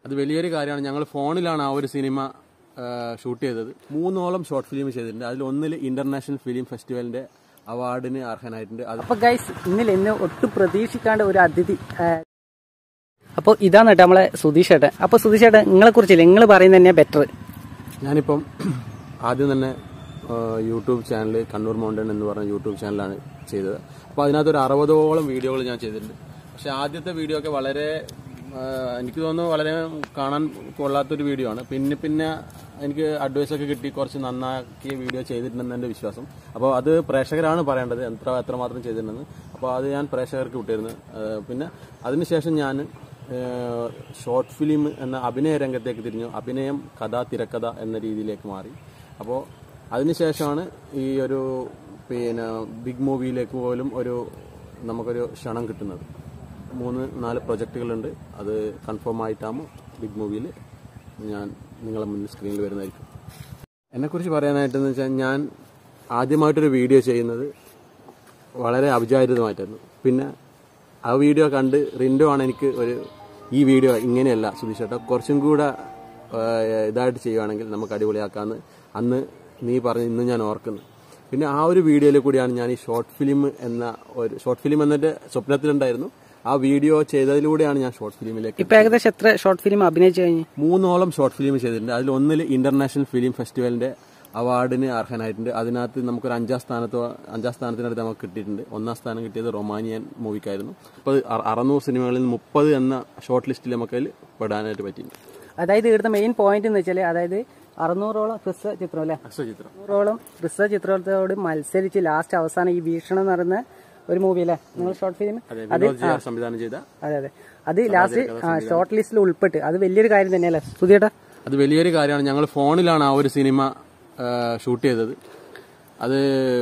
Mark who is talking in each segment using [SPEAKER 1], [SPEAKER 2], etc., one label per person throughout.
[SPEAKER 1] അത് വലിയൊരു കാര്യമാണ് ഞങ്ങൾ ഫോണിലാണ് ആ ഒരു സിനിമ ഷൂട്ട് ചെയ്തത് മൂന്നോളം ഷോർട്ട് ഫിലിം ചെയ്തിട്ടുണ്ട് അതിൽ ഒന്നിൽ ഇന്റർനാഷണൽ ഫിലിം ഫെസ്റ്റിവലിന്റെ അവാർഡിന് അർഹനായിട്ടുണ്ട് അത്
[SPEAKER 2] അപ്പൊ ഗൈസ് ഇന്നില്ല ഇന്ന് ഒട്ടും പ്രതീക്ഷിക്കാണ്ട് ഒരു അതിഥി അപ്പോൾ ഇതാണ് കേട്ടോ നമ്മളെ സുധീഷ് ഏട്ടൻ അപ്പോൾ സുധീഷ് ഏട്ടൻ നിങ്ങളെ കുറിച്ചില്ല നിങ്ങൾ പറയുന്നത് തന്നെയാ ബെറ്റർ
[SPEAKER 1] ഞാനിപ്പം ആദ്യം തന്നെ ആ, യൂട്യൂബ് ചാനൽ കണ്ണൂർ മൗണ്ടൻ എന്ന് പറഞ്ഞ യൂട്യൂബ് ചാനലാണ് ചെയ്തത് അപ്പോൾ അതിനകത്ത് ഒരു അറുപതോളം വീഡിയോകൾ ഞാൻ ചെയ്തിട്ടുണ്ട് പക്ഷെ ആദ്യത്തെ വീഡിയോ ഒക്കെ വളരെ ആ, എനിക്ക് തോന്നുന്നു വളരെ കാണാൻ കൊള്ളാത്തൊരു വീഡിയോ ആണ് പിന്നെ പിന്നെ എനിക്ക് അഡ്വൈസ് ഒക്കെ കിട്ടി കുറച്ച് നന്നാക്കിയ വീഡിയോ ചെയ്തിട്ടുണ്ടെന്ന് എൻ്റെ വിശ്വാസം അപ്പോൾ അത് പ്രേക്ഷകരാണ് പറയേണ്ടത് എത്ര എത്രമാത്രം ചെയ്തിട്ടുണ്ടെന്ന് അപ്പോൾ അത് ഞാൻ പ്രേക്ഷകർക്ക് വിട്ടിരുന്നു ആ, പിന്നെ അതിനുശേഷം ഞാൻ ഷോർട്ട് ഫിലിം എന്ന അഭിനയ രംഗത്തേക്ക് തിരിഞ്ഞു അഭിനയം കഥ തിരക്കഥ എന്ന രീതിയിലേക്ക് മാറി അപ്പോൾ അതിനുശേഷമാണ് ഈ ഒരു പിന്നെ ബിഗ് മൂവിയിലേക്ക് പോലും ഒരു നമുക്കൊരു ക്ഷണം കിട്ടുന്നത് മൂന്ന് നാല് പ്രൊജക്റ്റുകളുണ്ട് അത് കൺഫേം ആയിട്ടാകുമ്പോൾ ബിഗ് മൂവിയിൽ ഞാൻ നിങ്ങളെ മുന്നിൽ സ്ക്രീനിൽ വരുന്നതായിരിക്കും എന്നെക്കുറിച്ച് പറയാനായിട്ടെന്ന് വെച്ചാൽ ഞാൻ ആദ്യമായിട്ടൊരു വീഡിയോ ചെയ്യുന്നത് വളരെ അവിചാരിതമായിട്ടായിരുന്നു പിന്നെ ആ വീഡിയോ കണ്ട് റിൻഡോ ആണ് എനിക്ക് ഒരു ഈ വീഡിയോ ഇങ്ങനെയല്ല സുധീഷേട്ട കുറച്ചും കൂടെ ആ, ഇതായിട്ട് ചെയ്യുവാണെങ്കിൽ നമുക്ക് അടിപൊളിയാക്കാമെന്ന് അന്ന് നീ പറഞ്ഞ് ഇന്ന് ഞാൻ ഓർക്കുന്നു പിന്നെ ആ ഒരു വീഡിയോയിൽ കൂടിയാണ് ഞാൻ ഈ ഷോർട്ട് ഫിലിം എന്ന ഒരു ഷോർട്ട് ഫിലിം എന്നിട്ട് സ്വപ്നത്തിലുണ്ടായിരുന്നു ആ വീഡിയോ ചെയ്തതിലൂടെയാണ് ഞാൻ ഷോർട്ട് ഫിലിമിലേക്ക്
[SPEAKER 2] ഇപ്പൊ ഏകദേശം എത്ര ഷോർട്ട് ഫിലിം അഭിനയിച്ചു കഴിഞ്ഞു
[SPEAKER 1] മൂന്നോളം ഷോർട്ട് ഫിലിം ചെയ്തിട്ടുണ്ട് അതിൽ ഒന്നിൽ ഇന്റർനാഷണൽ ഫിലിം ഫെസ്റ്റിവലിന്റെ അവാർഡിന് അർഹനായിട്ടുണ്ട് അതിനകത്ത് നമുക്കൊരു അഞ്ചാം സ്ഥാനത്തോ അഞ്ചാം സ്ഥാനത്തിനടുത്ത് നമുക്ക് കിട്ടിയിട്ടുണ്ട് ഒന്നാം സ്ഥാനം കിട്ടിയത് റൊമാനിയൻ മൂവിക്കായിരുന്നു അപ്പോൾ അറുന്നൂറ് സിനിമകളിൽ നിന്ന് മുപ്പത് എന്ന ഷോർട്ട് ലിസ്റ്റിൽ നമുക്ക് അതിൽ പെടാനായിട്ട് പറ്റിയിട്ടുണ്ട്
[SPEAKER 2] അതായത് ഇവിടുത്തെ മെയിൻ പോയിന്റ് എന്ന് വെച്ചാൽ അതായത് അറുന്നൂറോളം ഹ്രസ്വ ചിത്രം അല്ലേ
[SPEAKER 1] അക്ഷചിത്രം
[SPEAKER 2] അറുന്നൂറോളം ഹ്രസ്വ ചിത്രത്തോട് മത്സരിച്ച് ലാസ്റ്റ് അവസാനം ഈ വീക്ഷണം എന്ന് പറയുന്ന ഒരു മൂവി അല്ലേ നിങ്ങൾ ഷോർട്ട് ഫിലിം
[SPEAKER 1] അതെ വിനോദ് ജി ആർ സംവിധാനം ചെയ്ത
[SPEAKER 2] അതെ അതെ അത് ലാസ്റ്റ് ഷോർട്ട് ലിസ്റ്റിൽ ഉൾപ്പെട്ട് അത് വലിയൊരു കാര്യം തന്നെയല്ലേ സുധിയേട്ടാ
[SPEAKER 1] അത് വലിയൊരു കാര്യമാണ് ഞങ്ങൾ ഫോണിലാണ് ആ ഒരു സിനിമ ഷൂട്ട് ചെയ്തത് അത്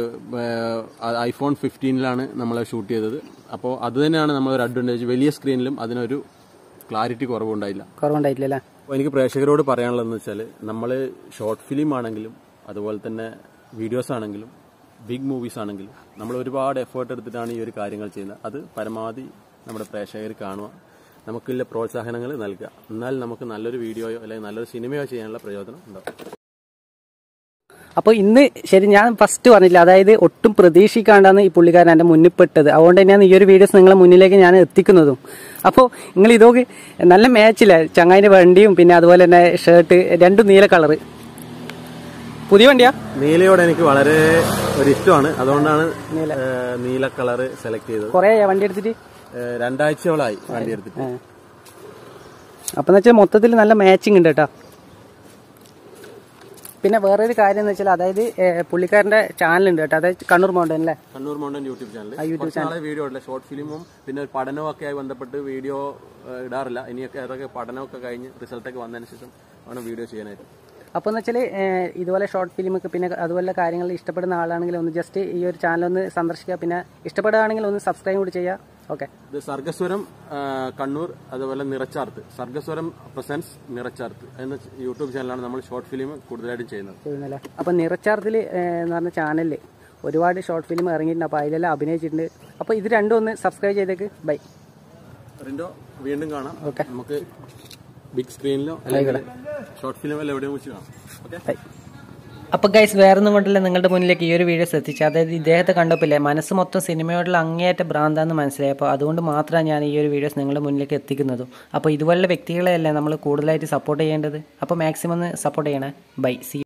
[SPEAKER 1] ഐഫോൺ ഫിഫ്റ്റീനിലാണ് നമ്മൾ ഷൂട്ട് ചെയ്തത് അപ്പോൾ അത് തന്നെയാണ് നമ്മളൊരു അഡ്വാൻറ്റേജ് വലിയ സ്ക്രീനിലും അതിനൊരു ക്ലാരിറ്റി കുറവുണ്ടായില്ല
[SPEAKER 2] കുറവുണ്ടായിട്ടില്ലല്ലേ
[SPEAKER 1] അപ്പോൾ എനിക്ക് പ്രേക്ഷകരോട് പറയാനുള്ളതെന്ന് വെച്ചാൽ നമ്മൾ ഷോർട്ട് ഫിലിം ആണെങ്കിലും അതുപോലെ തന്നെ വീഡിയോസ് ആണെങ്കിലും ബിഗ് മൂവീസ് ആണെങ്കിലും നമ്മൾ ഒരുപാട് എഫേർട്ട് എടുത്തിട്ടാണ് ഈ ഒരു കാര്യങ്ങൾ ചെയ്യുന്നത് അത് പരമാവധി നമ്മുടെ പ്രേക്ഷകർ കാണുക നമുക്കുള്ള പ്രോത്സാഹനങ്ങൾ നൽകുക എന്നാൽ നമുക്ക് നല്ലൊരു വീഡിയോയോ അല്ലെങ്കിൽ നല്ലൊരു സിനിമയോ ചെയ്യാനുള്ള പ്രയോജനം ഉണ്ടാവും
[SPEAKER 2] അപ്പോൾ ഇന്ന് ശരി ഞാൻ ഫസ്റ്റ് പറഞ്ഞില്ല അതായത് ഒട്ടും പ്രതീക്ഷിക്കാണ്ടാണ് ഈ പുള്ളിക്കാരൻ എൻ്റെ മുന്നിൽ പെട്ടത് അതുകൊണ്ട് തന്നെയാണ് ഈ ഒരു വീഡിയോസ് നിങ്ങളെ മുന്നിലേക്ക് ഞാൻ എത്തിക്കുന്നതും അപ്പോൾ നിങ്ങൾ ഇതൊക്കെ നല്ല മാച്ചില്ല ചങ്ങായിൻ്റെ വണ്ടിയും പിന്നെ അതുപോലെ തന്നെ ഷർട്ട് രണ്ടും നീല കളറ് പുതിയ വണ്ടിയാ
[SPEAKER 1] നീലയോട് എനിക്ക് വളരെ ഒരു ഇഷ്ടമാണ് അതുകൊണ്ടാണ് ഏഹ്, നീല കളറ് സെലക്ട് ചെയ്തത്
[SPEAKER 2] കുറേ വണ്ടി എടുത്തിട്ട്
[SPEAKER 1] ഏഹ്, രണ്ടാഴ്ചയോളായി വണ്ടി എടുത്തിട്ട്
[SPEAKER 2] അപ്പം എന്ന് വെച്ചാൽ മൊത്തത്തിൽ നല്ല മാച്ചിങ് ഉണ്ട് കേട്ടോ പിന്നെ വേറൊരു കാര്യം എന്ന് വെച്ചാൽ അതായത് ഏഹ്, പുള്ളിക്കാരൻ്റെ ചാനലുണ്ട് കേട്ടോ അതായത് കണ്ണൂർ മൗണ്ടൻ അല്ലേ
[SPEAKER 1] കണ്ണൂർ മൗണ്ടൻ യൂട്യൂബ് ചാനൽ കുറച്ച് നാളെ വീഡിയോ ഇല്ല ഷോർട്ട് ഫിലിമും പിന്നെ ഒരു പഠനവും ഒക്കെ ആയി ബന്ധപ്പെട്ട് വീഡിയോ ഏഹ്, ഇടാറില്ല ഇനിയൊക്കെ അതൊക്കെ പഠനമൊക്കെ കഴിഞ്ഞ് റിസൾട്ടൊക്കെ വന്നതിന് ശേഷം ആണ് വീഡിയോ ചെയ്യാനായിട്ട്
[SPEAKER 2] അപ്പോൾ എന്ന് വെച്ചാൽ ഇതുപോലെ ഷോർട്ട് ഫിലിമൊക്കെ പിന്നെ അതുപോലെ കാര്യങ്ങൾ ഇഷ്ടപ്പെടുന്ന ആളാണെങ്കിൽ ഒന്ന് ജസ്റ്റ് ഈ ഒരു ചാനൽ ഒന്ന് സന്ദർശിക്കുക പിന്നെ ഇഷ്ടപ്പെടുകയാണെങ്കിൽ ഒന്ന് സബ്സ്ക്രൈബ് കൂടി ചെയ്യുക ഓക്കെ
[SPEAKER 1] ഇത് സർഗസ്വരം ആ, കണ്ണൂർ അതുപോലെ നിറച്ചാർത്ത് സർഗസ്വരം പ്രസൻസ് നിറച്ചാർത്ത് എന്ന യൂട്യൂബ് ചാനലാണ് നമ്മൾ ഷോർട്ട് ഫിലിം കൂടുതലായിട്ടും ചെയ്യുന്നത്
[SPEAKER 2] ചെയ്യുന്നല്ലേ അപ്പോൾ നിറച്ചാർത്തിൽ എന്ന് പറഞ്ഞ ചാനലിൽ ഒരുപാട് ഷോർട്ട് ഫിലിം ഇറങ്ങിയിട്ടുണ്ട് അപ്പോൾ അതിലെല്ലാം അഭിനയിച്ചിട്ടുണ്ട് അപ്പോൾ ഇത് രണ്ടും ഒന്ന് സബ്സ്ക്രൈബ് ചെയ്തേക്ക് ബൈ
[SPEAKER 1] റിൻഡോ വീണ്ടും കാണാം
[SPEAKER 2] ഓക്കെ.
[SPEAKER 1] നമുക്ക് ബിഗ് സ്ക്രീനിലോ അല്ലെങ്കിൽ ഷോർട്ട് ഫിലിമിലോ എവിടെയും വെച്ച് കാണാം ഓക്കെ
[SPEAKER 2] ബൈ അപ്പോൾ ഗൈസ് വേറെ ഒന്നും കൊണ്ടല്ല നിങ്ങളുടെ മുന്നിലേക്ക് ഈ ഒരു വീഡിയോസ് എത്തിച്ചു അതായത് ഇദ്ദേഹത്തെ കണ്ടപ്പോൾ മനസ്സ് മൊത്തം സിനിമയോടുള്ള അങ്ങേയറ്റ ഭ്രാന്താന്ന് മനസ്സിലായി അപ്പോൾ അതുകൊണ്ട് മാത്രമാണ് ഞാൻ ഈ ഒരു വീഡിയോസ് നിങ്ങളുടെ മുന്നിലേക്ക് എത്തിക്കുന്നതും അപ്പോൾ ഇതുപോലുള്ള വ്യക്തികളെയല്ലേ നമ്മൾ കൂടുതലായിട്ട് സപ്പോർട്ട് ചെയ്യേണ്ടത് അപ്പോൾ മാക്സിമം ഒന്ന് സപ്പോർട്ട് ചെയ്യണേ ബൈ സി